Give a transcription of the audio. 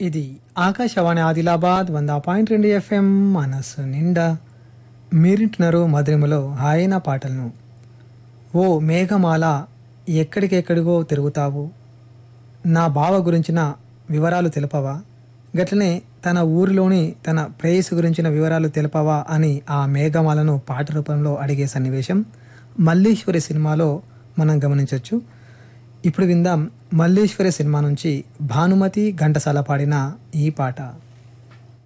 ఇది ఆకాశవాణి ఆదిలాబాద్ వంద పాయింట్ రెండు ఎఫ్ఎం మనసు నిండా మీరింటున్నారు మధురిమలో హాయిన పాటలను ఓ మేఘమాల ఎక్కడికెక్కడిగో తిరుగుతావు నా బావ గురించిన వివరాలు తెలుపవా గట్లనే తన ఊరిలోని తన ప్రేయస్ గురించిన వివరాలు తెలుపవా అని ఆ మేఘమాలను పాట రూపంలో అడిగే సన్నివేశం మల్లీశ్వరి సినిమాలో మనం గమనించవచ్చు ఇప్పుడు విందాం మల్లీశ్వరి సినిమా నుంచి భానుమతి ఘంటసాల పాడిన ఈ పాట